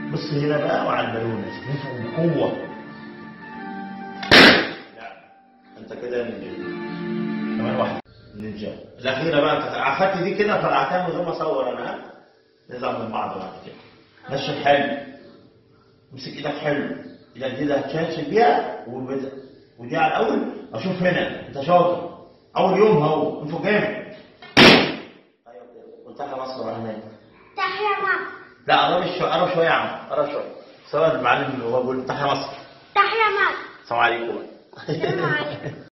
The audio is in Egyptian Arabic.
بص هنا بقى وعلى البالونه نفهم بقوه لا انت كده نينجا كمان واحده نينجا الاخيره بقى انت اخدت دي كده فرقعتها من غير ما اصور انا ها؟ نزعل من بعض بعد كده مشي حلو امسك ايدك حلو ايدك دي اللي هتشنشن بيها وبد- ودي على الاول اشوف هنا انت شاطر اول يوم اهو انتوا جامد ايوه كده قلتها مصر ولا هناك تحيا مصر لا قرب شويه قرب شويه يا عم قرب شويه سواء المعلم اللي هو بيقول تحيا مصر تحيا مصر السلام عليكم السلام عليكم